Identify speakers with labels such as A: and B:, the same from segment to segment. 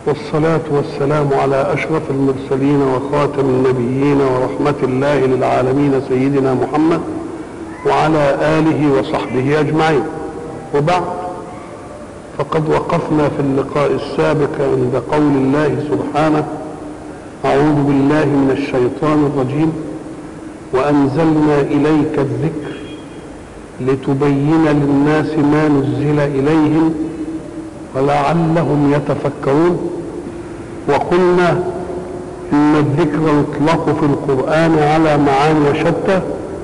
A: والصلاة والسلام على أشرف المرسلين وخاتم النبيين ورحمة الله للعالمين سيدنا محمد وعلى آله وصحبه أجمعين وبعد فقد وقفنا في اللقاء السابق عند قول الله سبحانه أعوذ بالله من الشيطان الرجيم وأنزلنا إليك الذكر لتبين للناس ما نزل إليهم ولعلهم يتفكرون وقلنا إن الذكر يطلق في القرآن على معاني شتى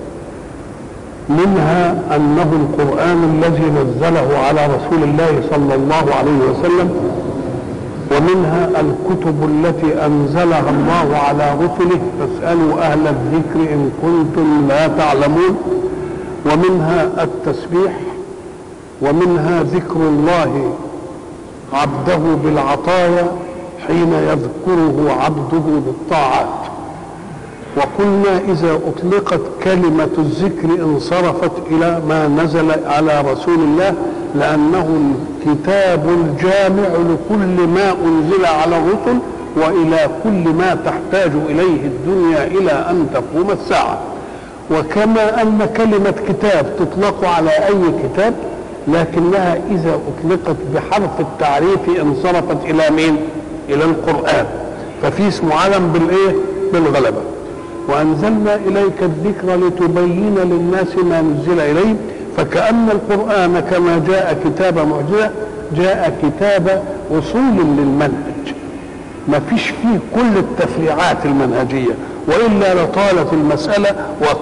A: منها أنه القرآن الذي نزله على رسول الله صلى الله عليه وسلم ومنها الكتب التي أنزلها الله على رسله فاسألوا أهل الذكر إن كنتم لا تعلمون ومنها التسبيح ومنها ذكر الله عبده بالعطايا حين يذكره عبده بالطاعات وقلنا إذا أطلقت كلمة الذكر انصرفت إلى ما نزل على رسول الله لأنه الكتاب الجامع لكل ما أنزل على الرسل وإلى كل ما تحتاج إليه الدنيا إلى أن تقوم الساعة وكما أن كلمة كتاب تطلق على أي كتاب لكنها إذا أطلقت بحرف التعريف انصرفت إلى مين؟ إلى القرآن ففي اسمه علم بالإيه؟ بالغلبة وأنزلنا إليك الذكر لتبين للناس ما نزل إليهم فكأن القرآن كما جاء كتاب معجزة جاء كتاب أصول للمنهج ما فيش فيه كل التفريعات المنهجية وإلا لطالت المسألة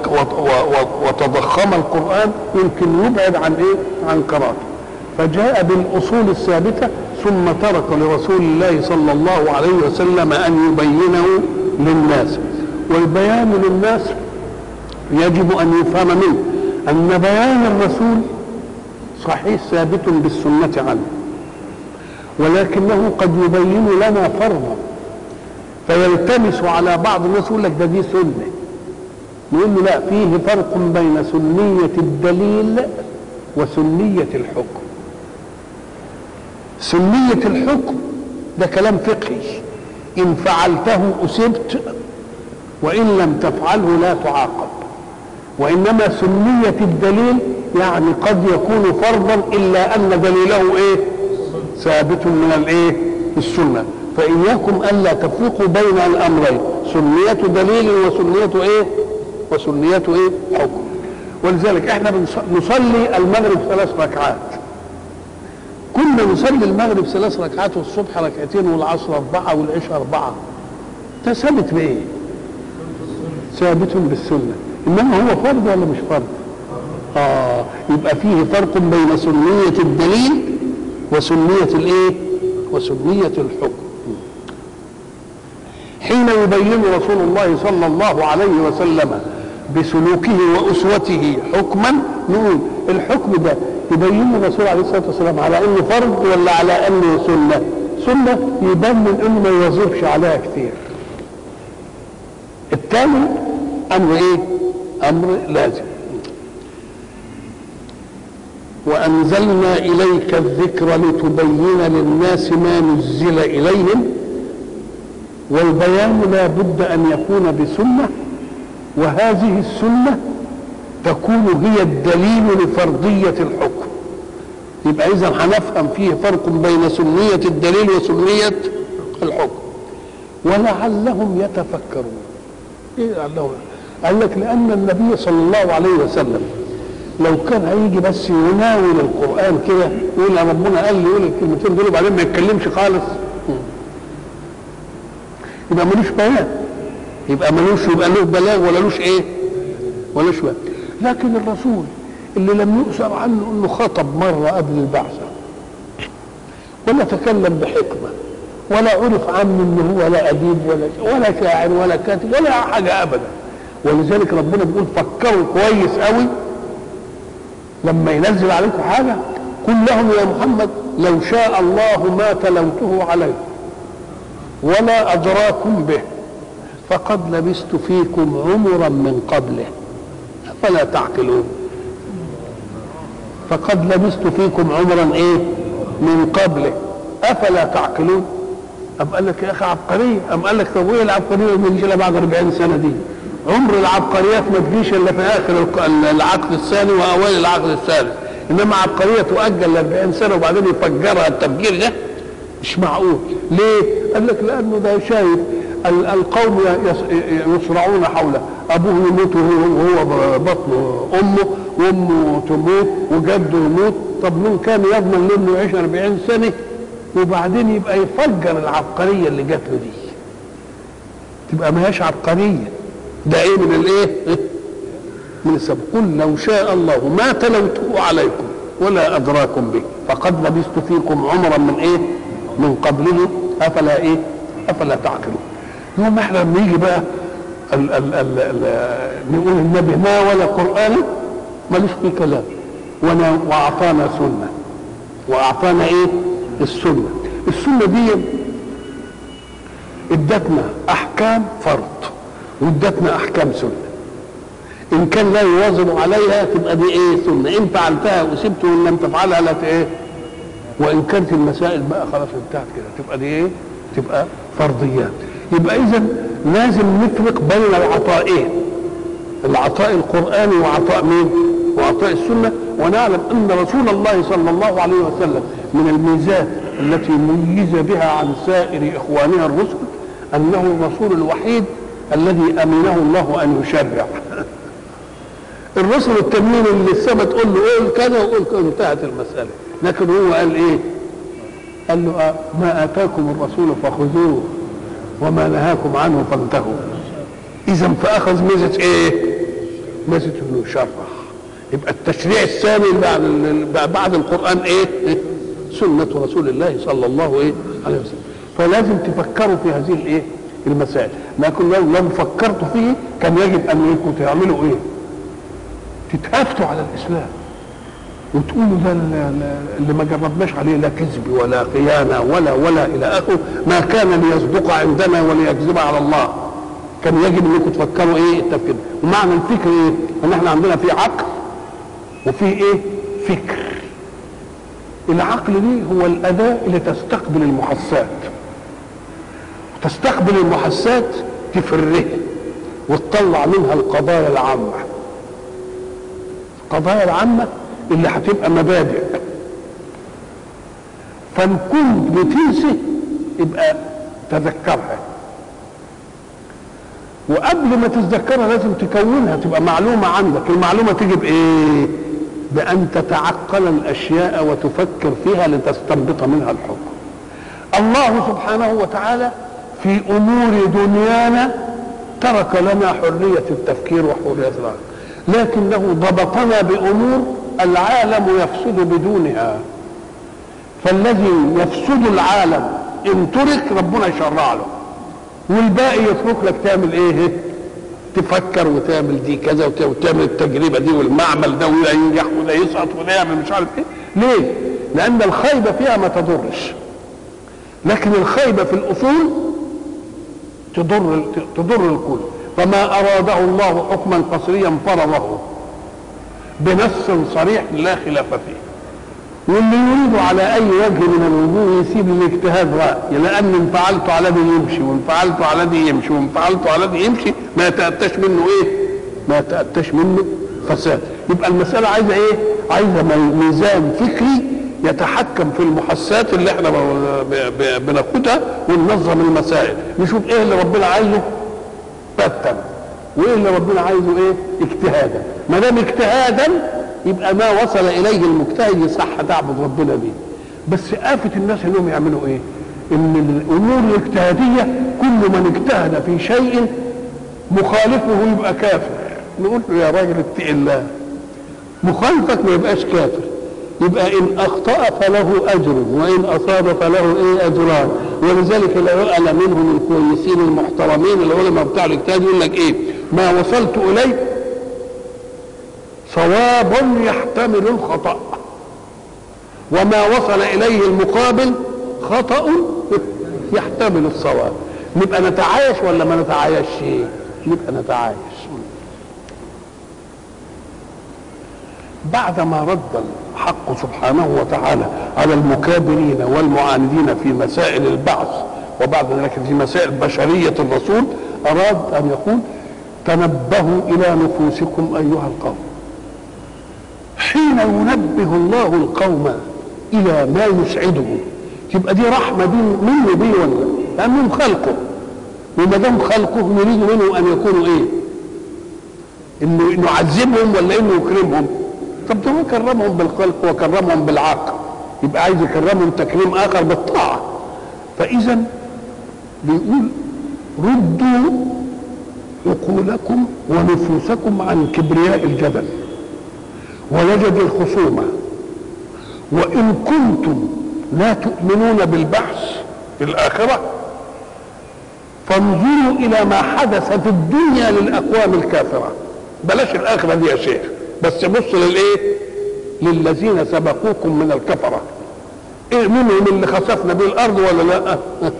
A: وتضخم القرآن يمكن يبعد عن إيه؟ عن قراءته فجاء بالأصول الثابتة ثم ترك لرسول الله صلى الله عليه وسلم أن يبينه للناس والبيان للناس يجب أن يفهم منه أن بيان الرسول صحيح ثابت بالسنة عنه ولكنه قد يبين لنا فرضا فيلتمس على بعض الناس يقول لك ده دي سنة نقول له لا فيه فرق بين سنية الدليل وسنية الحكم سنية الحكم ده كلام فقهي إن فعلته أسبت وإن لم تفعله لا تعاقب وإنما سنية الدليل يعني قد يكون فرضا إلا أن دليله إيه ثابت من الإيه السنة فإياكم ألا تفرقوا بين الأمرين سنية دليل وسنية إيه وسنية إيه حكم ولذلك احنا نصلي المغرب ثلاث ركعات كنا نصلي المغرب ثلاث ركعات والصبح ركعتين والعصر أربعة والعشاء أربعة ده ثابت بإيه؟ ثابت بالسنة إنما هو فرض ولا مش فرض؟ آه يبقى فيه فرق بين سنية الدليل وسنية الإيه؟ وسنية الحكم حين يبين رسول الله صلى الله عليه وسلم بسلوكه وأسوته حكما نقول الحكم ده يبين الرسول عليه الصلاة والسلام على أنه فرض ولا على أنه سنة سنة يبان من أنه ما يواظبش عليها كثير الثاني أمر إيه أمر لازم وأنزلنا إليك الذكر لتبين للناس ما نزل إليهم والبيان لا بد أن يكون بسنة وهذه السنة تكون هي الدليل لفرضية الحكم يبقى إذا هنفهم فيه فرق بين سنية الدليل وسنية الحكم ولعلهم يتفكرون إيه لعلهم قال لك لأن النبي صلى الله عليه وسلم لو كان هيجي بس يناول القرآن كده يقول ربنا قال لي يقول الكلمتين دول وبعدين ما يتكلمش خالص يبقى ملوش بيان يبقى ملوش يبقى له بلاغ ولا لوش ايه ولوش بلاغ لكن الرسول اللي لم يؤثر عنه انه خطب مره قبل البعثه ولا تكلم بحكمه ولا عرف عنه انه هو لا اديب ولا ولا شاعر ولا كاتب ولا حاجه ابدا ولذلك ربنا بيقول فكروا كويس قوي لما ينزل عليكم حاجه قل لهم يا محمد لو شاء الله ما تلوته عليكم ولا أدراكم به فقد لبست فيكم عمرا من قبله أفلا تعقلون فقد لبست فيكم عمرا ايه من قبله افلا تعقلون أم قال لك يا أخي عبقرية أم قال لك طب وإيه العبقرية اللي بنجي لها بعد 40 سنة دي عمر العبقريات ما تجيش إلا في آخر الق- العقد الثاني وأوائل العقد الثالث إنما عبقرية تؤجل ل 40 سنة وبعدين يفجرها التفجير ده مش معقول ليه؟ قال لك لأنه ده شايف ال- القوم يس- يصرعون حوله أبوه يموت وهو وهو بطن أمه وأمه تموت وجده يموت طب مين كان يضمن له إنه يعيش 40 سنة وبعدين يبقى يفجر العبقرية اللي جات له دي تبقى ما هياش عبقرية ده إيه من الإيه؟ من السبب قل لو شاء الله ما تلوته عليكم ولا أدراكم به فقد لبثت فيكم عمرا من إيه؟ من قبله أفلا إيه؟ أفلا تعقلون يوم احنا لما يجي بقى ال ال ال ال نقول النبي ما ولا قرآن ملوش فيه كلام ونا وأعطانا سنة وأعطانا إيه؟ السنة السنة دي ادتنا أحكام فرض وادتنا أحكام سنة ان كان لا يواظب عليها تبقى دي ايه سنه ان فعلتها وسبت وان لم تفعلها لا ت- ايه وان كانت المسائل بقى خلاص انتهت كده تبقى دي ايه تبقى فرضيات يبقى اذا لازم نفرق بين العطائين العطاء القراني وعطاء مين وعطاء السنه ونعلم ان رسول الله صلى الله عليه وسلم من الميزات التي ميز بها عن سائر اخواننا الرسل انه الرسول الوحيد الذي امنه الله ان يشرع الرسل التانيين اللي السما تقول له قول كذا وقول كذا انتهت المساله لكن هو قال ايه؟ قال له آه ما اتاكم الرسول فخذوه وما نهاكم عنه فانتهوا اذا فاخذ ميزه ايه؟ ميزه انه يشرع يبقى التشريع الثاني بعد بعد القران ايه؟ سنه رسول الله صلى الله ايه؟ عليه وسلم فلازم تفكروا في هذه الايه؟ المسائل لكن لو لم فكرتوا فيه كان يجب ان انكم تعملوا ايه؟ تتهافتوا على الاسلام وتقولوا ده ال- اللي ما جربناش عليه لا كذب ولا خيانه ولا ولا الى اخره ما كان ليصدق عندنا وليكذب على الله كان يجب انكم تفكروا ايه التفكير ومعنى الفكر ايه؟ ان احنا عندنا في عقل وفي ايه؟ فكر العقل دي هو الاداه اللي تستقبل المحسات تستقبل المحسات تفرها وتطلع منها القضايا العامه القضايا العامة اللي هتبقى مبادئ فان كنت بتنسي يبقى تذكرها وقبل ما تتذكرها لازم تكونها تبقى معلومة عندك المعلومة تيجي بإيه بأن تتعقل الأشياء وتفكر فيها لتستنبط منها الحكم الله سبحانه وتعالى في أمور دنيانا ترك لنا حرية التفكير وحرية العقل لكنه ضبطنا بامور العالم يفسد بدونها فالذي يفسد العالم ان ترك ربنا يشرع له والباقي يترك لك تعمل ايه تفكر وتعمل دي كذا وت- وتعمل التجربه دي والمعمل ده وده ينجح وده يسقط وده يعمل مش عارف ايه ليه؟ لان الخيبه فيها ما تضرش لكن الخيبه في الاصول تضر تضر الكل فما اراده الله حكما قصريا فرضه بنص صريح لا خلاف فيه واللي يريد على اي وجه من الوجوه يسيب الاجتهاد راي لان ان فعلت على دي يمشي وان فعلت على دي يمشي وان فعلت على دي يمشي ما يتاتاش منه ايه؟ ما يتاتاش منه فساد يبقى المساله عايزه ايه؟ عايزه مي- ميزان فكري يتحكم في المحسات اللي احنا ب- ب- ب- بناخدها وننظم المسائل نشوف ايه اللي ربنا عايزه باتا وايه اللي ربنا عايزه ايه اجتهادا ما دام اجتهادا يبقى ما وصل اليه المجتهد يصح تعبد ربنا بيه بس آفة الناس انهم يعملوا ايه ان الامور الاجتهادية كل من اجتهد في شيء مخالفه يبقى كافر نقول له يا راجل اتق الله مخالفك ما يبقاش كافر يبقى ان اخطا فله اجر وان اصاب فله ايه اجران ولذلك العقلاء منهم الكويسين المحترمين العلماء بتاع الاجتهاد يقول لك ايه ما وصلت اليه صواب يحتمل الخطا وما وصل اليه المقابل خطا يحتمل الصواب نبقى نتعايش ولا ما نتعايشش نبقى نتعايش بعدما رد الحق سبحانه وتعالى على المكابرين والمعاندين في مسائل البعث وبعد ذلك في مسائل بشرية الرسول أراد أن يقول تنبهوا إلى نفوسكم أيها القوم حين ينبه الله القوم إلى ما يسعده تبقى دي رحمة دي منه بيه ولا لأنهم خلقه وما دام خلقه يريد منهم أن يكونوا إيه؟ إنه إنه يعذبهم ولا إنه يكرمهم؟ طب ده هو كرمهم بالخلق وكرمهم بالعقل يبقى عايز يكرمهم تكريم آخر بالطاعة فإذا بيقول ردوا عقولكم ونفوسكم عن كبرياء الجبل ولجد الخصومة وإن كنتم لا تؤمنون بالبعث في الآخرة فانظروا إلى ما حدث في الدنيا للأقوام الكافرة بلاش الآخرة دي يا شيخ بس بص للإيه للذين سبقوكم من الكفرة إيه منهم اللي خسفنا به الأرض ولا لا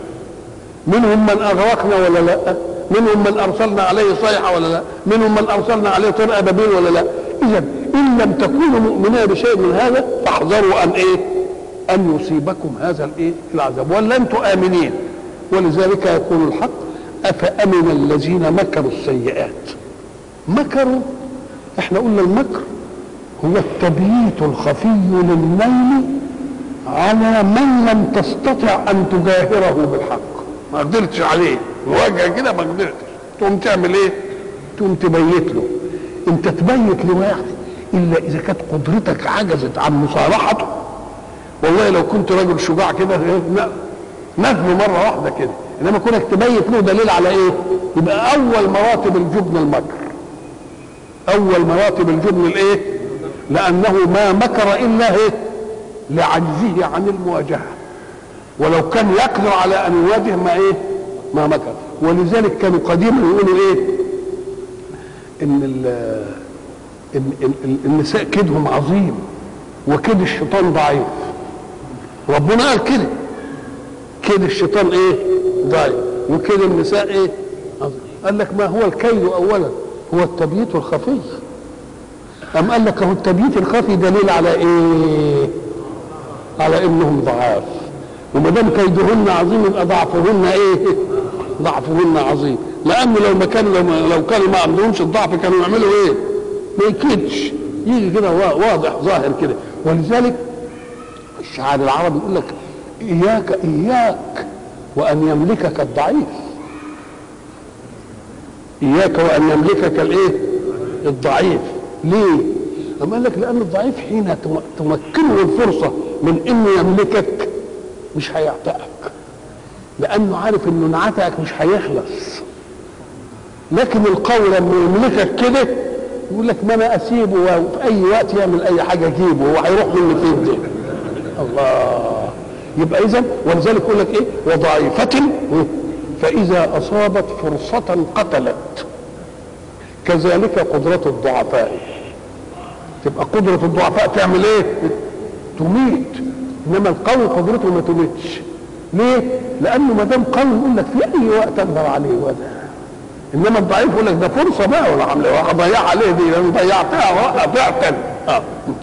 A: منهم من أغرقنا ولا لا منهم من أرسلنا عليه صيحة ولا لا منهم من أرسلنا عليه طير أبابيل ولا لا إذا إن لم تكونوا مؤمنين بشيء من هذا فاحذروا أن إيه أن يصيبكم هذا الإيه العذاب ولا أنتم آمنين ولذلك يقول الحق أفأمن الذين مكروا السيئات مكروا احنا قلنا المكر هو التبييت الخفي للنيل على من لم تستطع ان تجاهره بالحق ما قدرتش عليه الواجهه كده ما قدرتش تقوم تعمل ايه تقوم تبيت له انت تبيت لواحد الا اذا كانت قدرتك عجزت عن مصارحته والله لو كنت رجل شجاع كده نزله مره واحده كده انما كونك تبيت له دليل على ايه يبقى اول مراتب الجبن المكر اول مراتب الجبن الايه لانه ما مكر الا ايه لعجزه عن المواجهه ولو كان يقدر على ان يواجه ما ايه ما مكر ولذلك كانوا قديما يقولوا ايه ان ال إن إن النساء كيدهم عظيم وكيد الشيطان ضعيف ربنا قال كده كيد الشيطان ايه ضعيف وكيد النساء ايه عظيم قال لك ما هو الكيد اولا هو التبييت الخفي أم قال لك هو التبييت الخفي دليل على ايه على انهم ضعاف وما دام كيدهن عظيم يبقى ضعفهن ايه ضعفهن عظيم لانه لو ما كانوا لو, لو كانوا ما عندهمش الضعف كانوا يعملوا ايه ما يكيدش يجي كده واضح ظاهر كده ولذلك الشعار العربي يقول لك اياك اياك وان يملكك الضعيف اياك وان يملكك الايه الضعيف ليه أما قال لك لأن الضعيف حين تمكنه الفرصة من إنه يملكك مش هيعتقك لأنه عارف إنه انعتقك مش هيخلص لكن القوي لما يملكك كده يقول لك ما أنا أسيبه وفي أي وقت يعمل أي حاجة أجيبه هو هيروح مني فين ده الله يبقى إذا ولذلك يقول لك إيه وضعيفة فإذا أصابت فرصة قتلت كذلك قدرة الضعفاء تبقى قدرة الضعفاء تعمل ايه تميت انما القوي قدرته ما تميتش ليه لانه ما دام قوي يقول لك في اي وقت اقدر عليه وده انما الضعيف يقول لك ده فرصه بقى ولا عامله هضيع عليه دي لان ضيعتها ضعتا آه.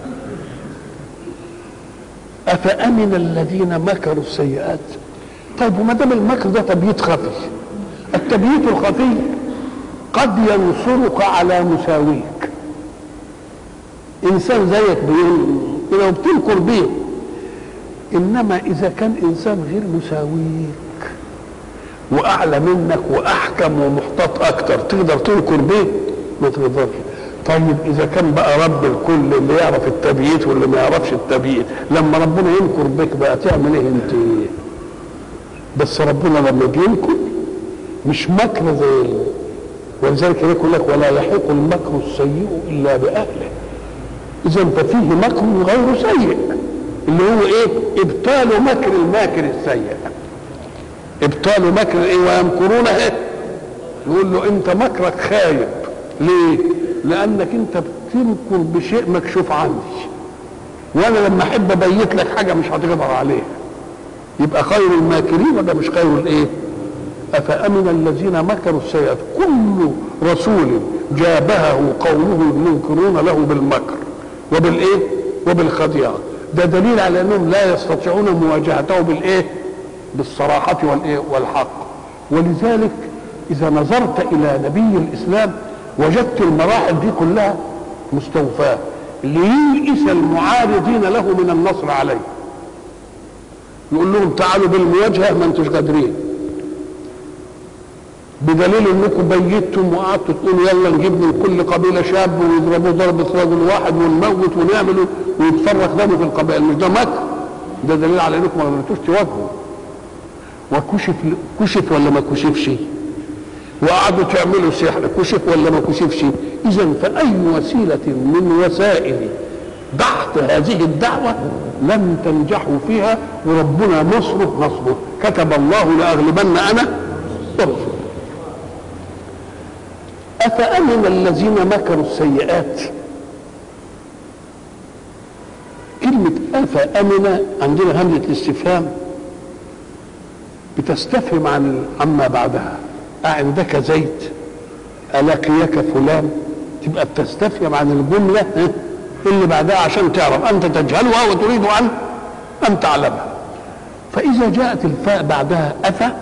A: افامن الذين مكروا السيئات طيب وما دام المكر ده تبييت خفي التبييت الخفي قد ينصرك على مساويك انسان زيك كده وبتنكر بيه انما اذا كان انسان غير مساويك واعلى منك واحكم ومحتاط اكتر تقدر تنكر بيه ما تقدرش طيب اذا كان بقى رب الكل اللي يعرف التبييت واللي ما يعرفش التبييت لما ربنا ينكر بك بقى تعمل ايه انت بس ربنا لما بينكر مش مكر زي ولذلك يقول لك ولا يحيق المكر السيء الا باهله اذا ففيه مكر غير سيء اللي هو ايه ابطال مكر الماكر السيء ابطال مكر ايه ويمكرون ايه يقول له انت مكرك خايب ليه لانك انت بتنكر بشيء مكشوف عني وانا لما احب ابيت لك حاجه مش هتقدر عليها يبقى خير الماكرين ولا مش خير الايه أفأمن الذين مكروا السيئات كل رسول جابهه قومه المنكرون له بالمكر وبالايه وبالخديعة ده دليل على انهم لا يستطيعون مواجهته بالايه بالصراحة والإيه والحق ولذلك إذا نظرت إلى نبي الإسلام وجدت المراحل دي كلها مستوفاة لييئس المعارضين له من النصر عليه يقول لهم تعالوا بالمواجهة ما انتوش قادرين بدليل انكم بيتم وقعدتوا تقولوا يلا نجيب من كل قبيله شاب ويضربوه ضربه رجل واحد ونموت ونعمل ويتفرق دمه في القبائل مش ده مكر ده دليل على انكم ما قدرتوش تواجهوا وكشف كشف ولا ما كشفش وقعدوا تعملوا سحر كشف ولا ما كشفش اذا فاي وسيله من وسائل ضغط هذه الدعوه لم تنجحوا فيها وربنا نصره نصره كتب الله لاغلبن انا ورسوله أفأمن الذين مكروا السيئات كلمة أفأمن عندنا همزة الاستفهام بتستفهم عن عما بعدها أعندك زيت ألقيك فلان تبقى بتستفهم عن الجملة اللي بعدها عشان تعرف أنت تجهلها وتريد أن أن تعلمها فإذا جاءت الفاء بعدها أفأ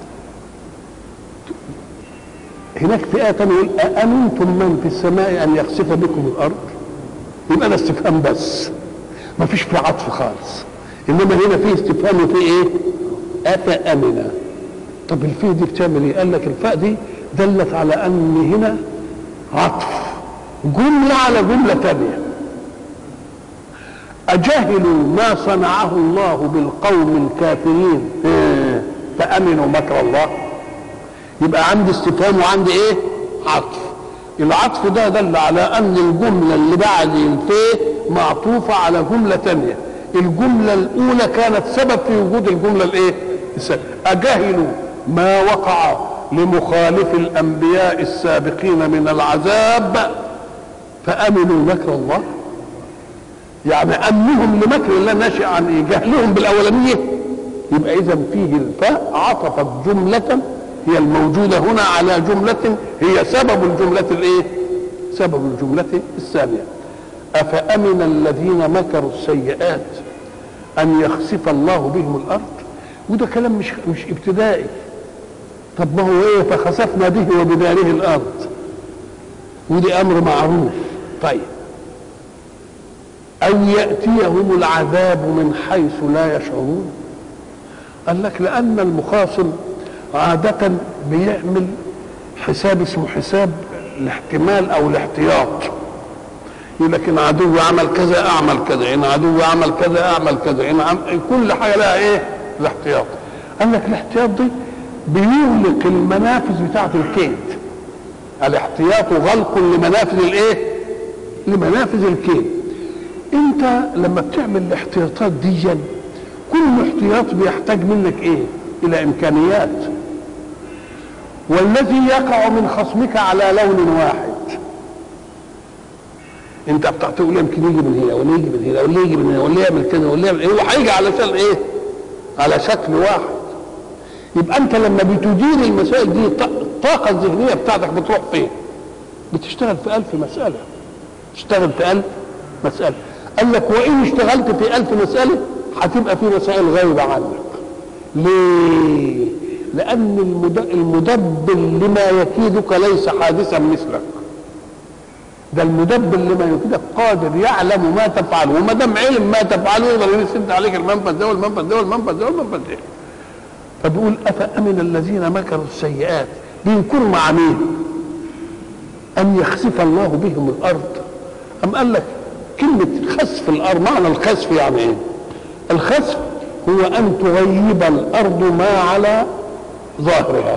A: هناك في آية تانية يقول أأمنتم من في السماء أن يخسف بكم الأرض؟ يبقى ده استفهام بس ما فيش في عطف خالص إنما هنا في استفهام وفي إيه؟ أفأمن طب الفاء دي بتعمل إيه؟ قال لك الفاء دي دلت على أن هنا عطف جملة على جملة تانية أجهلوا ما صنعه الله بالقوم الكافرين فأمنوا مكر الله يبقى عندي استفهام وعندي ايه عطف العطف ده دل على ان الجملة اللي بعد الفيه معطوفة على جملة تانية الجملة الاولى كانت سبب في وجود الجملة الايه اجهلوا ما وقع لمخالف الانبياء السابقين من العذاب فامنوا مكر الله يعني امنهم لمكر الله ناشئ عن ايه جهلهم بالاولانيه يبقى اذا فيه الفاء عطفت جمله هي الموجودة هنا على جملة هي سبب الجملة الايه؟ سبب الجملة الثانية أفأمن الذين مكروا السيئات أن يخسف الله بهم الأرض وده كلام مش مش ابتدائي طب ما هو ايه فخسفنا به وبداره الأرض ودي أمر معروف طيب أو يأتيهم العذاب من حيث لا يشعرون قال لك لأن المخاصم عادة بيعمل حساب اسمه حساب الاحتمال او الاحتياط يقول لك ان عدو عمل كذا اعمل كذا ان عدو عمل كذا اعمل كذا ان عم... كل حاجه لها ايه الاحتياط قال لك الاحتياط دي بيغلق المنافذ بتاعه الكيد الاحتياط غلق لمنافذ الايه لمنافذ الكيد انت لما بتعمل الاحتياطات دي كل احتياط بيحتاج منك ايه الى امكانيات والذي يقع من خصمك على لون واحد انت بتقول يمكن يجي من هنا ولا يجي من هنا ولا يجي من هنا ولا يعمل كذا ولا يعمل ايه هو هيجي علشان ايه على شكل واحد يبقى انت لما بتدير المسائل دي الطاقه الذهنيه بتاعتك بتروح فين بتشتغل في ألف مسألة تشتغل في ألف مسألة قال لك وإن اشتغلت في ألف مسألة هتبقى في مسائل غايبة عنك ليه؟ لأن المدبر لما يكيدك ليس حادثا مثلك. ده المدبر لما يكيدك قادر يعلم ما تفعله وما دام علم ما تفعله يقدر يسد عليك المنفذ ده والمنفذ ده والمنفذ ده والمنفذ ده. فبيقول أفأمن الذين مكروا السيئات بينكروا مع مين؟ أن يخسف الله بهم الأرض. أم قال لك كلمة خسف الأرض معنى الخسف يعني إيه؟ الخسف هو أن تغيب الأرض ما على ظاهرها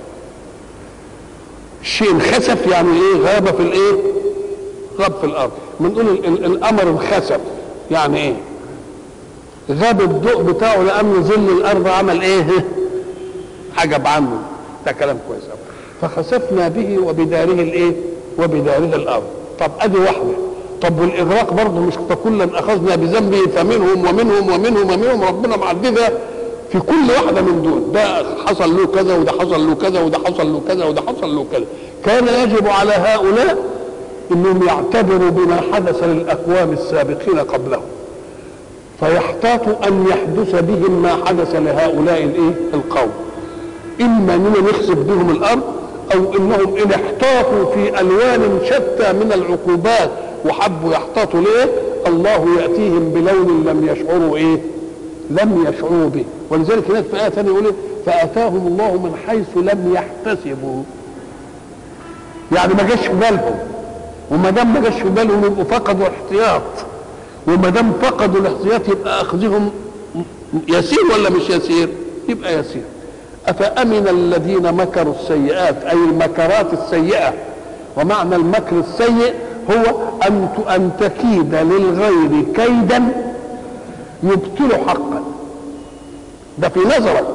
A: الشيء انخسف يعني ايه غاب في الايه غاب في الارض بنقول القمر انخسف يعني ايه غاب الضوء بتاعه لان ظل الارض عمل ايه حجب عنه ده كلام كويس قوي فخسفنا به وبداره الايه وبداره الارض طب ادي واحده طب والاغراق برضه مش فكلا اخذنا بذنبه فمنهم ومنهم ومنهم ومنهم ربنا معددها في كل واحده من دول ده حصل له كذا وده حصل له كذا وده حصل له كذا وده حصل له كذا كان يجب على هؤلاء انهم يعتبروا بما حدث للاقوام السابقين قبلهم فيحتاط ان يحدث بهم ما حدث لهؤلاء الايه القوم اما اننا نخسف بهم الارض او انهم ان احتاطوا في الوان شتى من العقوبات وحبوا يحتاطوا ليه الله ياتيهم بلون لم يشعروا ايه لم يشعروا به ولذلك هناك في ايه ثانيه يقول إيه؟ فاتاهم الله من حيث لم يحتسبوا يعني ما جاش في بالهم وما دام ما جاش في بالهم يبقوا فقدوا الاحتياط وما دام فقدوا الاحتياط يبقى اخذهم يسير ولا مش يسير؟ يبقى يسير افامن الذين مكروا السيئات اي المكرات السيئه ومعنى المكر السيء هو ان ان تكيد للغير كيدا يبطل حقا ده في نظرك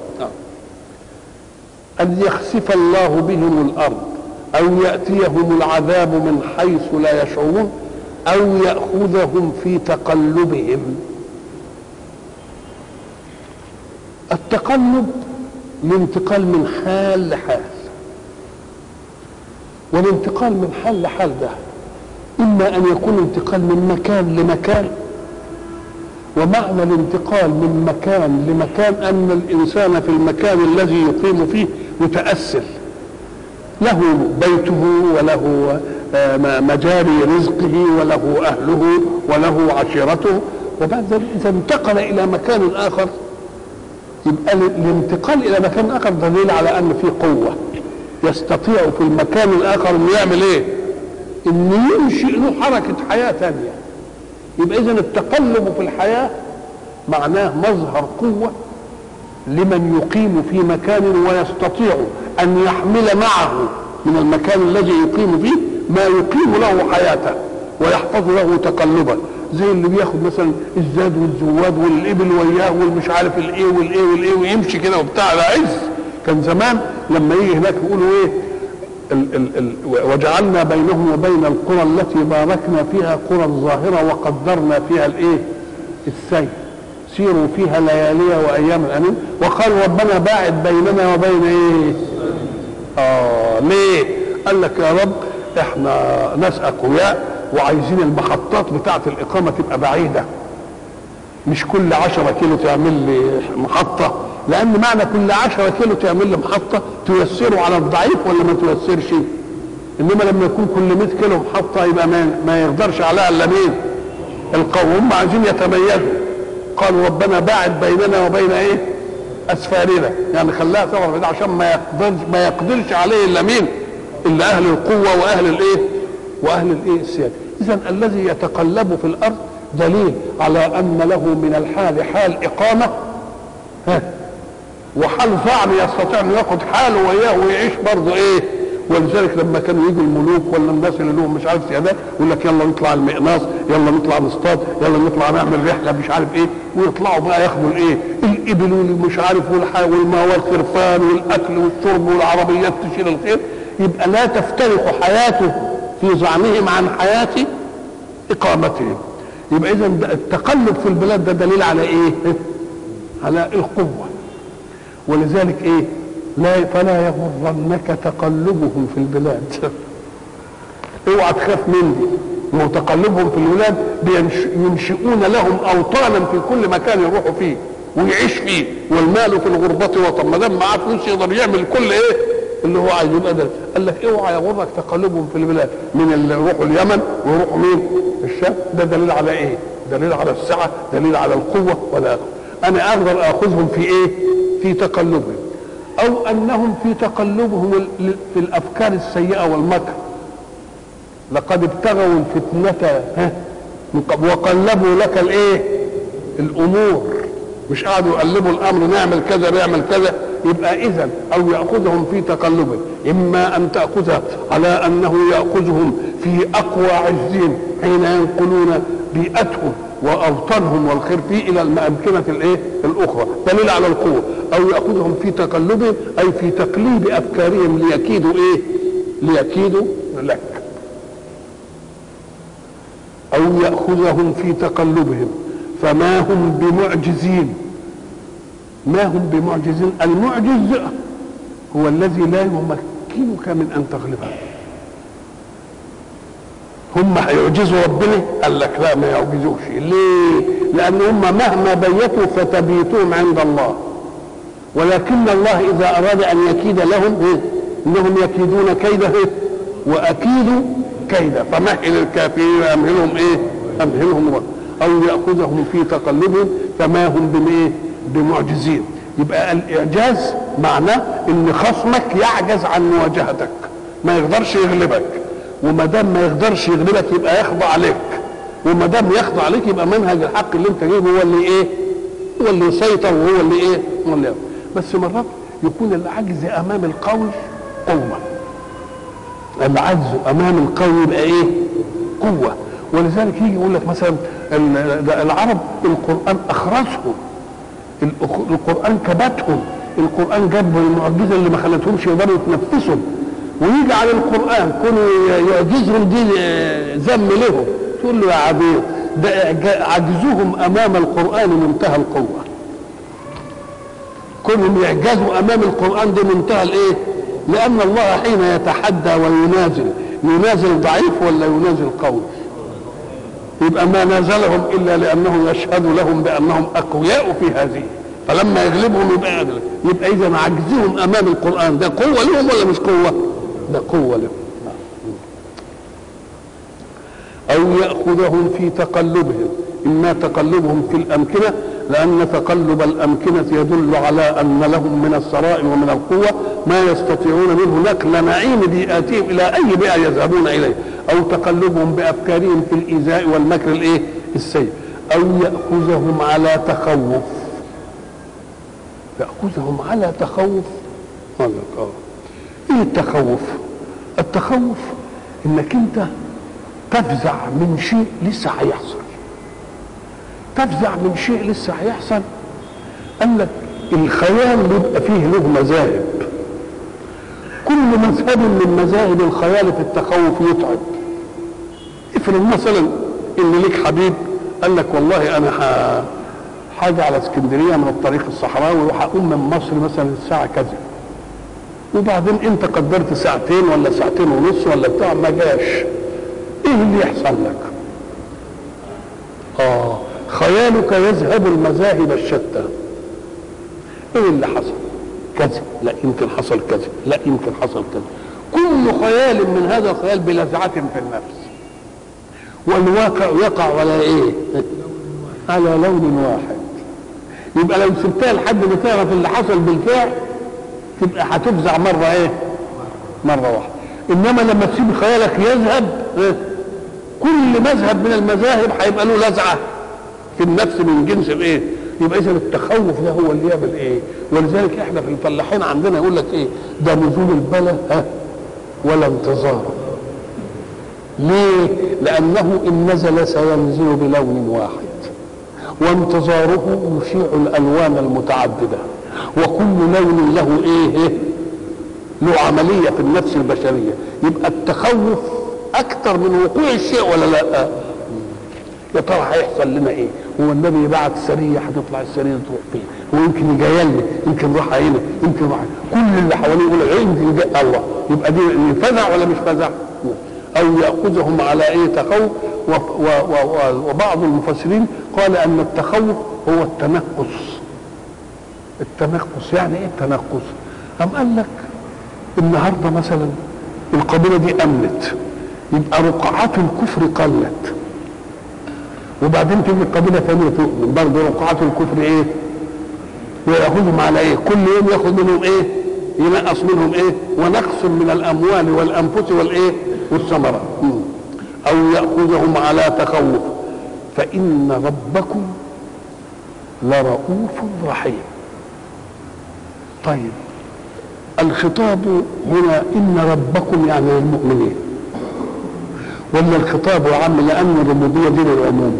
A: ان يخسف الله بهم الارض او ياتيهم العذاب من حيث لا يشعرون او ياخذهم في تقلبهم التقلب الانتقال من حال لحال والانتقال من حال لحال ده اما ان يكون انتقال من مكان لمكان ومعنى الانتقال من مكان لمكان ان الانسان في المكان الذي يقيم فيه متاثر له بيته وله مجاري رزقه وله اهله وله عشيرته وبعد ذلك اذا انتقل الى مكان اخر يبقى الانتقال الى مكان اخر دليل على ان في قوه يستطيع في المكان الاخر انه يعمل ايه؟ انه ينشئ له حركه حياه ثانيه يبقى اذا التقلب في الحياه معناه مظهر قوه لمن يقيم في مكان ويستطيع ان يحمل معه من المكان الذي يقيم فيه ما يقيم له حياته ويحفظ له تقلبا زي اللي بياخد مثلا الزاد والزواد والابل وياه والمش عارف الايه والايه والايه ويمشي كده وبتاع العز كان زمان لما يجي هناك يقولوا ايه ال ال ال وجعلنا بينهم وبين القرى التي باركنا فيها قرى ظاهره وقدرنا فيها الايه السير سيروا فيها ليالي وايام الامين وقال ربنا باعد بيننا وبين ايه اه ليه قال لك يا رب احنا ناس اقوياء وعايزين المحطات بتاعه الاقامه تبقى بعيده مش كل عشرة كيلو تعمل لي محطة لأن معنى كل عشرة كيلو تعمل لي محطة تيسره على الضعيف ولا ما تيسرش إنما لما يكون كل 100 كيلو محطة يبقى ما, ما يقدرش عليها إلا مين القوم هم عايزين يتميزوا قالوا ربنا باعد بيننا وبين ايه اسفارنا يعني خلاها ثمره ده عشان ما يقدرش ما يقدرش عليه الا مين الا اهل القوه واهل الايه واهل الايه السياده اذا الذي يتقلب في الارض دليل على ان له من الحال حال اقامه ها وحال ظعن يستطيع انه ياخد حاله وياه ويعيش برضه ايه ولذلك لما كانوا يجوا الملوك ولا الناس اللي لهم مش عارف سيادات يقول لك يلا نطلع المقناص يلا نطلع نصطاد يلا نطلع نعمل رحله مش عارف ايه ويطلعوا بقى ياخدوا الايه الابل والمش عارف والماء والخرفان والاكل والشرب والعربيات تشيل الخير يبقى لا تفترق حياته في زعمهم عن حياه اقامتهم يبقى اذا التقلب في البلاد ده دليل على ايه؟ على القوه ولذلك ايه؟ لا فلا يغرنك تقلبهم في البلاد اوعى تخاف من دي هو تقلبهم في البلاد ينشئون لهم اوطانا في كل مكان يروحوا فيه ويعيش فيه والمال في الغربة وطن ما دام معاه فلوس يقدر يعمل كل ايه اللي هو عايزه يبقى ده قال لك اوعى يغرك تقلبهم في البلاد من اللي يروحوا اليمن ويروحوا مين؟ الشام ده دليل على ايه؟ دليل على السعه، دليل على القوه ولا انا اقدر اخذهم في ايه؟ في تقلبهم او انهم في تقلبهم في الافكار السيئه والمكر لقد ابتغوا الفتنه وقلبوا لك الايه الامور مش قعدوا يقلبوا الامر نعمل كذا نعمل كذا يبقى اذا او ياخذهم في تقلبه اما ان تاخذ على انه ياخذهم في اقوى عزهم حين ينقلون بيئتهم واوطانهم والخير فيه الى الامكنه الايه الاخرى دليل على القوه او ياخذهم في تقلبهم اي في تقليب افكارهم ليكيدوا ايه ليكيدوا لك او ياخذهم في تقلبهم فما هم بمعجزين ما هم بمعجزين المعجز هو الذي لا يمكنك من ان تغلبه هم هيعجزوا ربنا قال لك لا ما يعجزوش ليه لان هم مهما بيتوا فتبيتهم عند الله ولكن الله اذا اراد ان يكيد لهم إيه؟ انهم يكيدون كيده إيه؟ واكيد كيدا فمهل الكافرين امهلهم ايه امهلهم رد. او ياخذهم في تقلبهم فما هم بايه بمعجزين يبقى الاعجاز معناه ان خصمك يعجز عن مواجهتك ما يقدرش يغلبك وما دام ما يقدرش يغلبك يبقى يخضع عليك وما دام يخضع عليك يبقى منهج الحق اللي انت جايبه هو اللي ايه هو اللي يسيطر وهو اللي ايه هو اللي يعمل. بس مرات يكون العجز امام القول قوه العجز امام القوي يبقى ايه قوه ولذلك يجي يقول لك مثلا العرب القران اخرسهم القران كبتهم القران جاب المعجزه اللي ما خلتهمش يقدروا يتنفسوا ويجي على القران كونوا يعجزهم دي ذم لهم تقول له يا عبيد ده عجزهم امام القران منتهى القوه كونهم يعجزوا امام القران دي منتهى الايه لان الله حين يتحدى وينازل ينازل ضعيف ولا ينازل قوي يبقى ما نازلهم الا لانه يشهد لهم بانهم اقوياء في هذه فلما يغلبهم يبقى أغلب يبقى اذا عجزهم امام القران ده قوه لهم ولا مش قوه؟ ده قوه لهم او ياخذهم في تقلبهم اما تقلبهم في الامكنه لان تقلب الامكنه يدل على ان لهم من الثراء ومن القوه ما يستطيعون منه نقل نعيم بيئاتهم الى اي بيئه يذهبون اليه او تقلبهم بافكارهم في الايذاء والمكر الايه السيء او ياخذهم على تخوف ياخذهم على تخوف قال لك اه ايه التخوف التخوف انك انت تفزع من شيء لسه هيحصل تفزع من شيء لسه هيحصل قال لك الخيال بيبقى فيه له مذاهب كل مذهب من مذاهب الخيال في التخوف يتعب افرض مثلا ان ليك حبيب قال لك والله انا حاجة على اسكندريه من الطريق الصحراوي وهقوم من مصر مثلا الساعه كذا وبعدين انت قدرت ساعتين ولا ساعتين ونص ولا بتاع ما جاش ايه اللي يحصل لك اه خيالك يذهب المذاهب الشتى ايه اللي حصل كذا لا يمكن حصل كذا لا يمكن حصل كذا كل خيال من هذا الخيال بلذعة في النفس والواقع يقع على ايه على لون واحد يبقى لو سبتها لحد ما تعرف اللي حصل بالفعل تبقى هتفزع مرة ايه مرة واحدة انما لما تسيب خيالك يذهب إيه؟ كل مذهب من المذاهب هيبقى له لذعة في النفس من جنس الايه يبقى اذا التخوف ده هو اللي يعمل ايه ولذلك احنا في الفلاحين عندنا يقول لك ايه ده نزول البلاء ها ولا انتظاره ليه لانه ان نزل سينزل بلون واحد وانتظاره يشيع الالوان المتعدده وكل لون له ايه, إيه؟ له عمليه في النفس البشريه يبقى التخوف اكثر من وقوع الشيء ولا لا يا ترى هيحصل لنا ايه هو النبي بعت سريه هتطلع السريه تروح فين هو يمكن جايه لنا يمكن راح هنا يمكن راح كل اللي حواليه يقول إيه يمكن جاء الله يبقى دي فزع ولا مش فزع او ياخذهم على ايه تخوف و و و وبعض المفسرين قال ان التخوف هو التنقص التنقص يعني ايه التنقص أم قال لك النهارده مثلا القبيله دي امنت يبقى رقعات الكفر قلت وبعدين تيجي قبيله ثانيه تؤمن برضه رقعات الكفر ايه؟ وياخذهم على ايه؟ كل يوم ياخذ منهم ايه؟ ينقص منهم ايه؟ ونقص من الاموال والانفس والايه؟ والثمرات او ياخذهم على تخوف فان ربكم لرؤوف رحيم طيب الخطاب هنا ان ربكم يعني للمؤمنين ولا الخطاب عام لان الربوبيه دي للعموم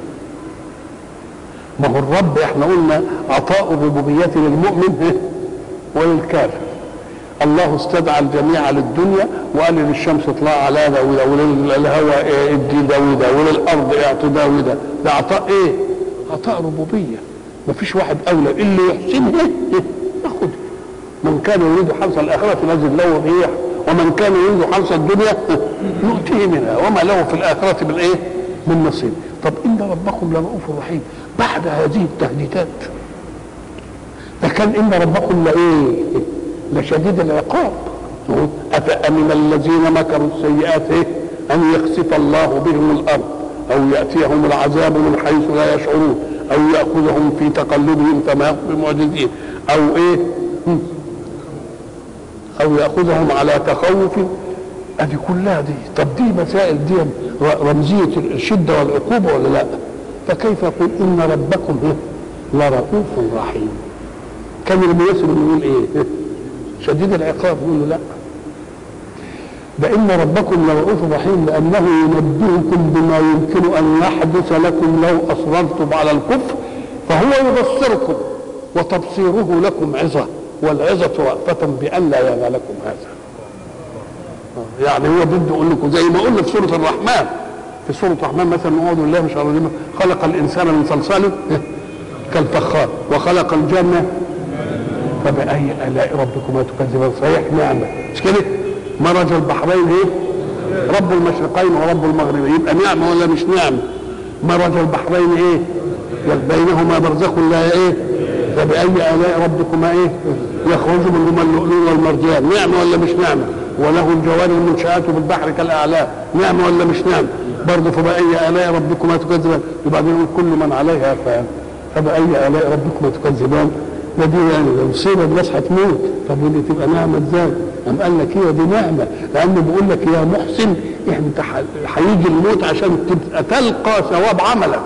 A: ما هو الرب احنا قلنا عطاء الربوبيه للمؤمن وللكافر الله استدعى الجميع للدنيا وقال للشمس اطلع على ده وده وللهواء ادي ده وده وللارض اعطي ده وده ده عطاء ايه؟ عطاء ربوبيه ما فيش واحد اولى اللي يحسنه ياخده من كان يريد حرث الاخره نزل له ريح ومن كان يريد حرث الدنيا نؤتيه منها وما له في الاخره من ايه؟ من نصيب طب ان ربكم لرؤوف رحيم بعد هذه التهديدات ده كان ان ربكم لايه لشديد العقاب افامن الذين مكروا السيئات ايه ان يخسف الله بهم الارض او ياتيهم العذاب من حيث لا يشعرون او ياخذهم في تقلبهم فما هم بمعجزين او ايه او ياخذهم على تخوف ادي كلها دي طب دي مسائل دي رمزيه الشده والعقوبه ولا لا فكيف يقول ان ربكم إيه؟ لرؤوف رحيم كان الميسر يقول ايه شديد العقاب يقول له لا ده ان ربكم لرؤوف رحيم لانه ينبهكم بما يمكن ان يحدث لكم لو اصررتم على الكفر فهو يبصركم وتبصيره لكم عظه والعظه رأفة بأن لا ينالكم هذا يعني هو بده يقول لكم زي ما قلنا في سوره الرحمن في سوره الرحمن مثلا اعوذ بالله من الشيطان الرجيم خلق الانسان من صلصال كالفخار وخلق الجنه فبأي آلاء ربكما تكذبان صحيح نعمة مش كده مرج البحرين ايه رب المشرقين ورب المغربين يبقى نعمة ولا مش نعمة مرج البحرين ايه بينهما برزخ لا ايه فبأي آلاء ربكما ايه يخرج منهما اللؤلؤ والمرجان نعمة ولا مش نعمة وله الجوار المنشآت في البحر كالأعلام نعمة ولا مش نعمة برضه فبأي آلاء ربكما تكذبان وبعدين يقول كل من عليها فان فبأي آلاء ربكما تكذبان ده دي يعني لو مصيبه الناس هتموت طب ودي تبقى نعمه ازاي؟ قام قال لك هي دي نعمه لانه بيقول لك يا محسن انت هيجي الموت عشان تبقى تلقى ثواب عملك.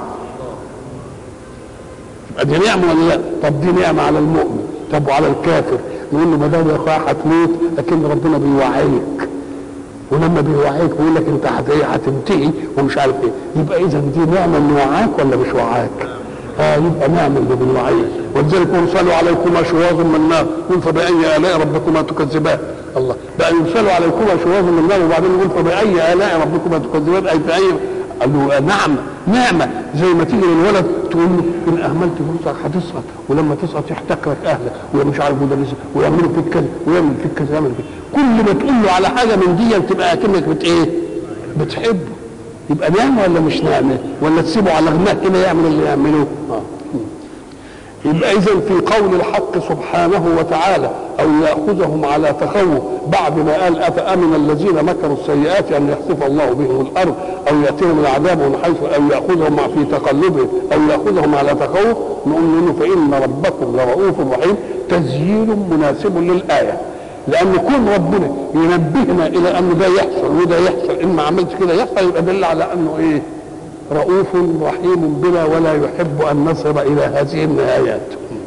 A: يبقى دي نعمه ولا لا؟ طب دي نعمه على المؤمن، طب وعلى الكافر نقول له ما دام يا اخويا هتموت لكن ربنا بيوعيك. ولما بيوعيك بيقول لك انت هتنتهي ومش عارف ايه، يبقى اذا دي نعمه انه وعاك ولا مش وعاك؟ اه يبقى نعم اللي بالوعيد ولذلك يرسل عليكما شواظ من نار قل فبأي آلاء ربكما تكذبان الله بقى يرسل عليكما شواظ من نار وبعدين يقول فبأي آلاء ربكما تكذبان أي فأي قال له نعمة نعمة زي ما تيجي للولد تقول له إن أهملت فلوسك هتسقط ولما تسقط يحتكرك أهلك ومش عارف مدرسك ويعملوا فيك كذا ويعمل فيك كذا يعمل فيك كل ما تقول له على حاجة من دي تبقى أكنك بت إيه؟ بتحبه يبقى نعمة ولا مش نعمة ولا تسيبه على غماه كده يعمل اللي يعمله آه. يبقى إذا في قول الحق سبحانه وتعالى أو يأخذهم على تخوف بعد ما قال أفأمن الذين مكروا السيئات أن يخسف الله بهم الأرض أو يأتيهم العذاب من حيث أو يأخذهم في تقلبهم أو يأخذهم على تخوف نقول له فإن ربكم لرؤوف رحيم تزيين مناسب للآية لان كون ربنا ينبهنا الى ان ده يحصل وده يحصل ان ما عملتش كده يحصل يبقى دل على انه ايه رؤوف رحيم بنا ولا يحب ان نصل الى هذه النهايات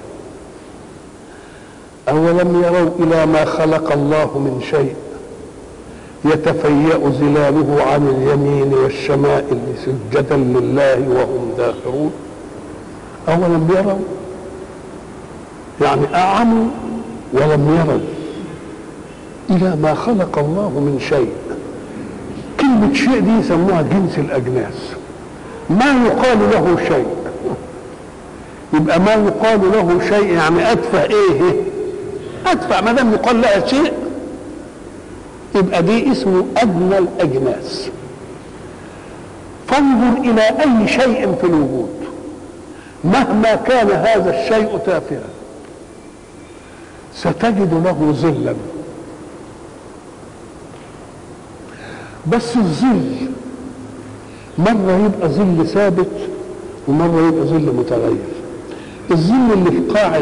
A: اولم يروا الى ما خلق الله من شيء يتفيأ ظلاله عن اليمين والشمائل سجدا لله وهم داخرون أولم يروا يعني أعموا ولم يروا إلى ما خلق الله من شيء كلمة شيء دي يسموها جنس الأجناس ما يقال له شيء يبقى ما يقال له شيء يعني أدفع إيه أدفع ما دام يقال لها شيء يبقى دي اسمه أدنى الأجناس فانظر إلى أي شيء في الوجود مهما كان هذا الشيء تافها ستجد له ظلا بس الظل مرة يبقى ظل ثابت ومرة يبقى ظل متغير الظل اللي في قاع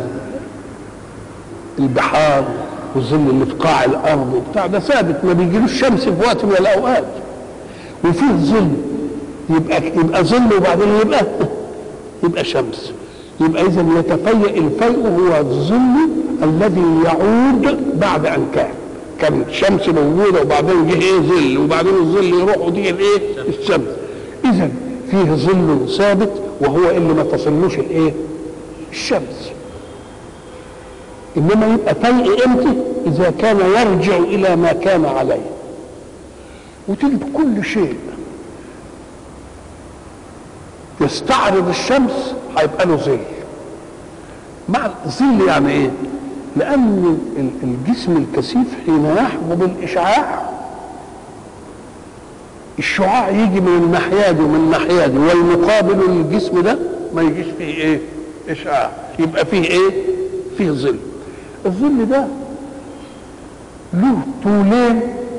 A: البحار والظل اللي في قاع الارض وبتاع ده ثابت ما بيجيلوش شمس في وقت من الاوقات وفيه ظل يبقى يبقى ظل وبعدين يبقى يبقى شمس يبقى اذا يتفيأ الفيء هو الظل الذي يعود بعد ان كان كان الشمس موجوده وبعدين جه ايه ظل وبعدين الظل يروح ودي الايه الشمس اذا فيه ظل ثابت وهو اللي ما تصلوش الايه الشمس انما يبقى فيء امتى اذا كان يرجع الى ما كان عليه وتجد كل شيء يستعرض الشمس هيبقى له ظل مع ظل يعني ايه لان الجسم الكثيف حين يحجب الاشعاع الشعاع يجي من الناحيه دي ومن الناحيه دي والمقابل للجسم ده ما يجيش فيه ايه اشعاع يبقى فيه ايه فيه ظل الظل ده له طولين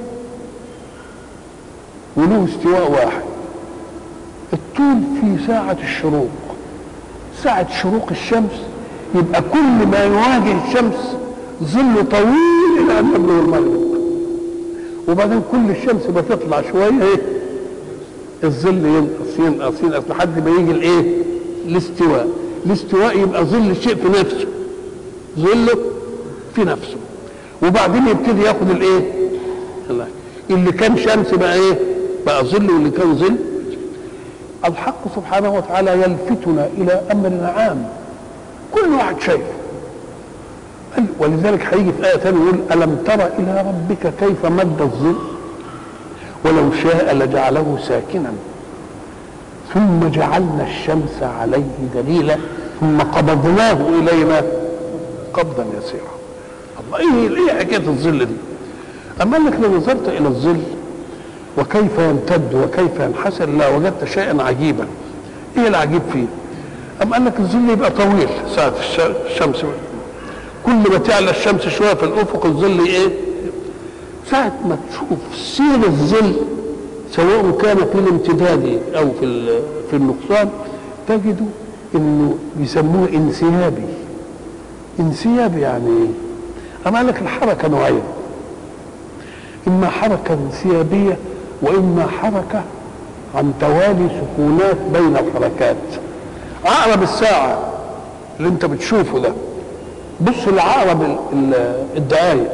A: وله استواء واحد الطول في ساعة الشروق ساعة شروق الشمس يبقى كل ما يواجه الشمس ظل طويل إلى أن يبلغ المغرب وبعدين كل الشمس بتطلع شوية إيه الظل ينقص ينقص ينقص لحد ما يجي الإيه الاستواء الاستواء يبقى ظل الشيء في نفسه ظله في نفسه وبعدين يبتدي ياخد الايه الله. اللي كان شمس بقى ايه بقى ظل واللي كان ظل الحق سبحانه وتعالى يلفتنا الى امر عام كل واحد شايفه ولذلك هيجي في ايه ثانيه يقول الم تر الى ربك كيف مد الظل ولو شاء لجعله ساكنا ثم جعلنا الشمس عليه دليلا ثم قبضناه الينا قبضا يسيرا الله ايه ايه حكايه الظل دي اما انك لو نظرت الى الظل وكيف يمتد وكيف ينحسر لا وجدت شيئا عجيبا ايه العجيب فيه ام انك الظل يبقى طويل ساعه الشمس كل ما تعلى الشمس شويه في الافق الظل ايه ساعة ما تشوف سير الظل سواء كان في الامتداد او في في النقصان تجد انه بيسموه انسيابي انسيابي يعني ايه؟ أما قال لك الحركة نوعين إما حركة انسيابية وإما حركة عن توالي سكونات بين الحركات عقرب الساعة اللي أنت بتشوفه ده بص لعقرب الدقايق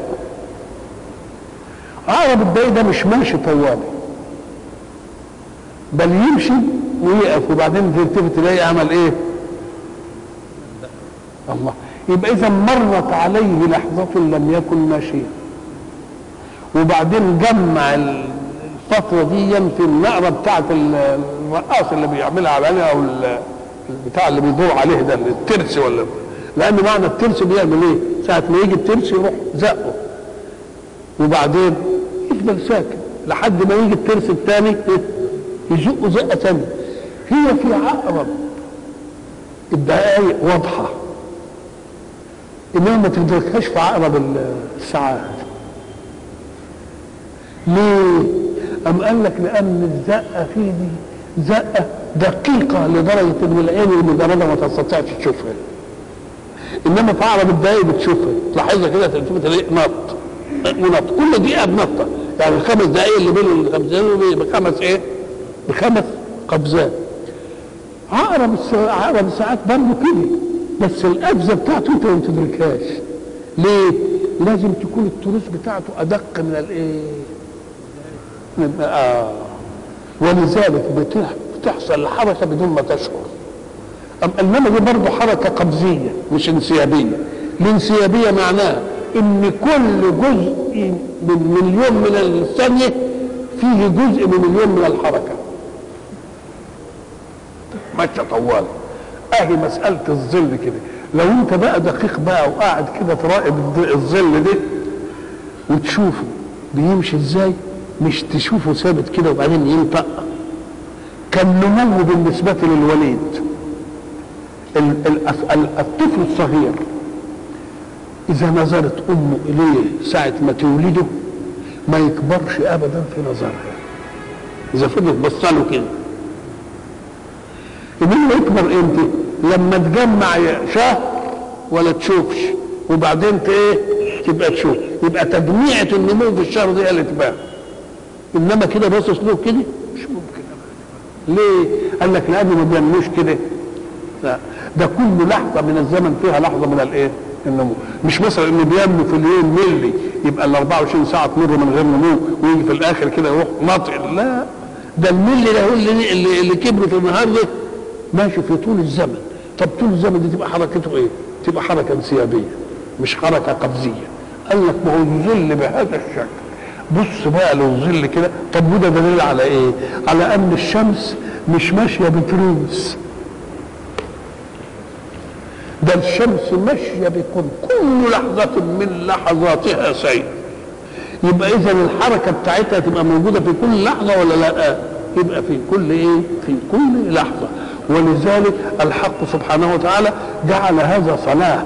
A: عقرب الدقايق ده مش ماشي طوالي بل يمشي ويقف وبعدين تلتفت تلاقي عمل ايه؟ الله يبقى اذا مرت عليه لحظة لم يكن ماشيا وبعدين جمع الفترة دي في النقرة بتاعت الرقاص اللي بيعملها على او البتاع اللي بيدور عليه ده الترس ولا لان معنى الترس بيعمل ايه؟ ساعة ما يجي الترس يروح زقه وبعدين يفضل ساكن لحد ما يجي الترس الثاني يزقه زقة ثانية هي في عقرب الدقائق واضحه انما ما تدركهاش في عقرب الساعات ليه ام قال لك لان الزقه فيه دي زقه دقيقه لدرجه ان العين المجرده ما تستطيعش تشوفها انما في عقرب الدقايق بتشوفها تلاحظها كده تلتفت تلاقي نط ونط كل دقيقه بنطه يعني الخمس دقايق اللي بين الخمسين بخمس ايه؟ بخمس قفزات عقرب عقرب الساعات برضه كده بس القفزه بتاعته انت ما تدركهاش ليه؟ لازم تكون التروس بتاعته ادق من الايه؟ من آه ولذلك بتحصل الحركه بدون ما تشعر أم انما دي برضه حركه قفزيه مش انسيابيه الانسيابيه معناها ان كل جزء من مليون من الثانيه فيه جزء من مليون من الحركه ماشيه طوال اهي مساله الظل كده لو انت بقى دقيق بقى وقاعد كده تراقب الظل ده وتشوفه بيمشي ازاي مش تشوفه ثابت كده وبعدين ينطق كالنمو بالنسبة للوليد الطفل الصغير إذا نظرت أمه إليه ساعة ما تولده ما يكبرش أبدا في نظرها إذا فضلت بصله كده انما يكبر امتى لما تجمع شهر ولا تشوفش وبعدين ايه تبقى تشوف يبقى تجميعة النمو في الشهر دي اللي تبان انما كده باصص له كده مش ممكن ليه قال لك لانه ما بينموش كده لا ده كل لحظة من الزمن فيها لحظة من الايه النمو مش مثلا انه بينمو في اليوم ملي يبقى ال 24 ساعة تمر من غير نمو ويجي في الاخر كده يروح ناطق لا ده الملي ده هو اللي اللي, اللي كبرت النهارده ماشي في طول الزمن طب طول الزمن دي تبقى حركته ايه تبقى حركه انسيابيه مش حركه قفزيه قال لك ما هو الظل بهذا الشكل بص بقى لو الظل كده طب وده دليل على ايه على ان الشمس مش ماشيه بتروس ده الشمس ماشيه بكل كل لحظه من لحظاتها سير يبقى اذا الحركه بتاعتها تبقى موجوده في كل لحظه ولا لا يبقى في كل ايه في كل لحظه ولذلك الحق سبحانه وتعالى جعل هذا صلاه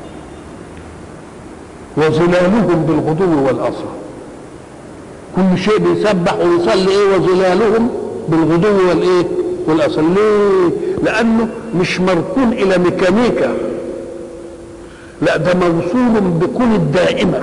A: وظلالهم بالغدو والاصل كل شيء بيسبح ويصلي ايه وظلالهم بالغدو والايه والاصل ليه لانه مش مركون الى ميكانيكا لا ده موصول بكون الدائمه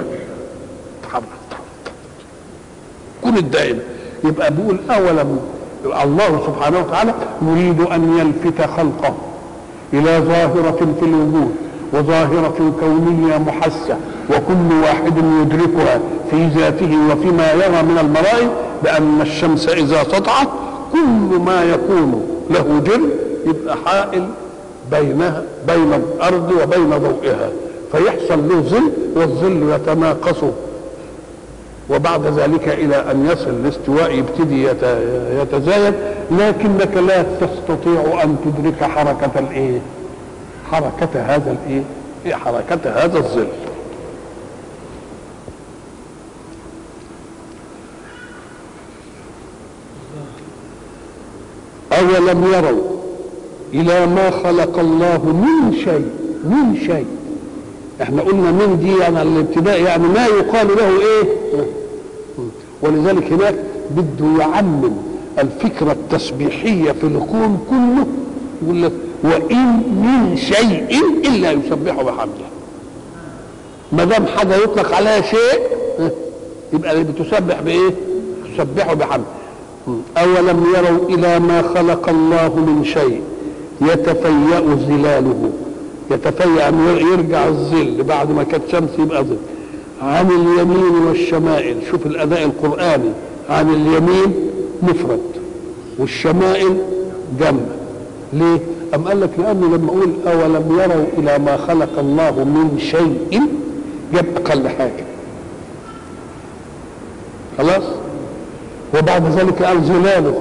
A: كن الدائمه يبقى بيقول اولا الله سبحانه وتعالى يريد ان يلفت خلقه الى ظاهره في الوجود وظاهره كونيه محسه وكل واحد يدركها في ذاته وفيما يرى من المرائي بان الشمس اذا سطعت كل ما يكون له جل يبقى حائل بينها بين الارض وبين ضوئها فيحصل له ظل والظل يتناقص وبعد ذلك الى ان يصل الاستواء يبتدي يتزايد لكنك لا تستطيع ان تدرك حركه الايه حركه هذا الايه حركه هذا الظل أولم يروا إلى ما خلق الله من شيء من شيء احنا قلنا من دي يعني الابتداء يعني ما يقال له ايه ولذلك هناك بده يعمم الفكرة التسبيحية في الكون كله يقول لك وإن من شيء إلا يسبح بحمده ما دام حاجة يطلق عليها شيء يبقى بتسبح بإيه؟ تسبحه بحمده أولم يروا إلى ما خلق الله من شيء يتفيأ ظلاله يتفيأ أن يرجع الظل بعد ما كانت شمس يبقى ظل عن اليمين والشمائل شوف الأداء القرآني عن اليمين مفرد والشمائل جمع ليه؟ أم قال لك لأنه لما أقول أولم يروا إلى ما خلق الله من شيء جاب أقل حاجة خلاص؟ وبعد ذلك قال ظلاله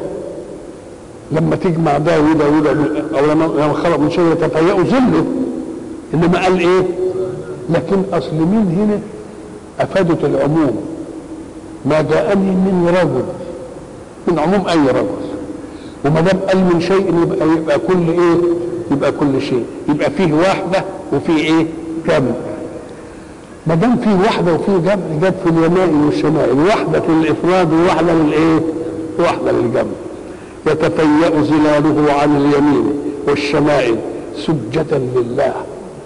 A: لما تجمع ده وده وده او لما خلق من شيء يتفيأ ظله انما قال ايه لكن اصل مين هنا افادت العموم ما جاءني من رجل من عموم اي رجل وما دام قال من شيء يبقى يبقى كل ايه يبقى كل شيء يبقى فيه واحده وفيه ايه جمع ما دام فيه واحده وفيه جمع جاب في اليمائن والشمائل واحده للافراد وواحده للايه واحده للجمع يتفيأ ظلاله عن اليمين والشمائل سجدا لله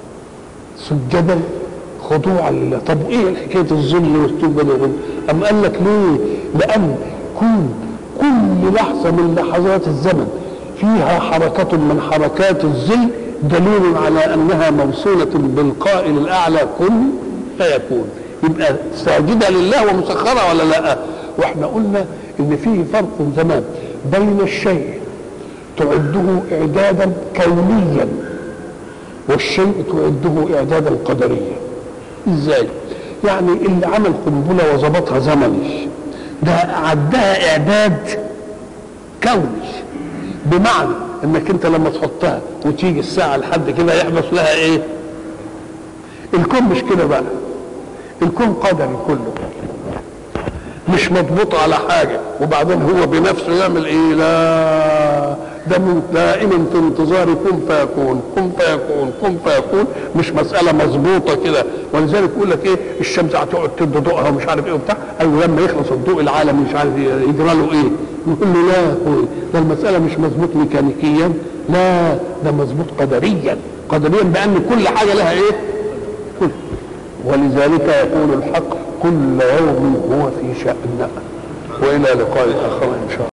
A: سجدا خضوعا لله طب ايه حكايه الذل والسجد ام قال لك ليه لان كون كل لحظه من لحظات الزمن فيها حركه من حركات الذل دليل على انها موصوله بالقائل الاعلى كن فيكون يبقى ساجده لله ومسخره ولا لا واحنا قلنا ان فيه فرق زمان بين الشيء تعده اعدادا كونيا والشيء تعده اعدادا قدريا ازاي يعني اللي عمل قنبله وظبطها زمني ده عدها اعداد كوني بمعنى انك انت لما تحطها وتيجي الساعه لحد كده يحدث لها ايه الكون مش كده بقى الكون قدري كله مش مضبوط على حاجة وبعدين هو بنفسه يعمل ايه لا ده من دائما في انتظار كن فيكون كن فيكون كن فيكون مش مسألة مظبوطة كده ولذلك يقول لك ايه الشمس هتقعد تدي ضوءها ومش عارف ايه وبتاع ايوه لما يخلص الضوء العالمي مش عارف يجرى له ايه يقول له لا ده المسألة مش مظبوط ميكانيكيا لا ده مظبوط قدريا قدريا بأن كل حاجة لها ايه كل ولذلك يقول الحق كل يوم هو في شأن وإلى لقاء آخر إن شاء الله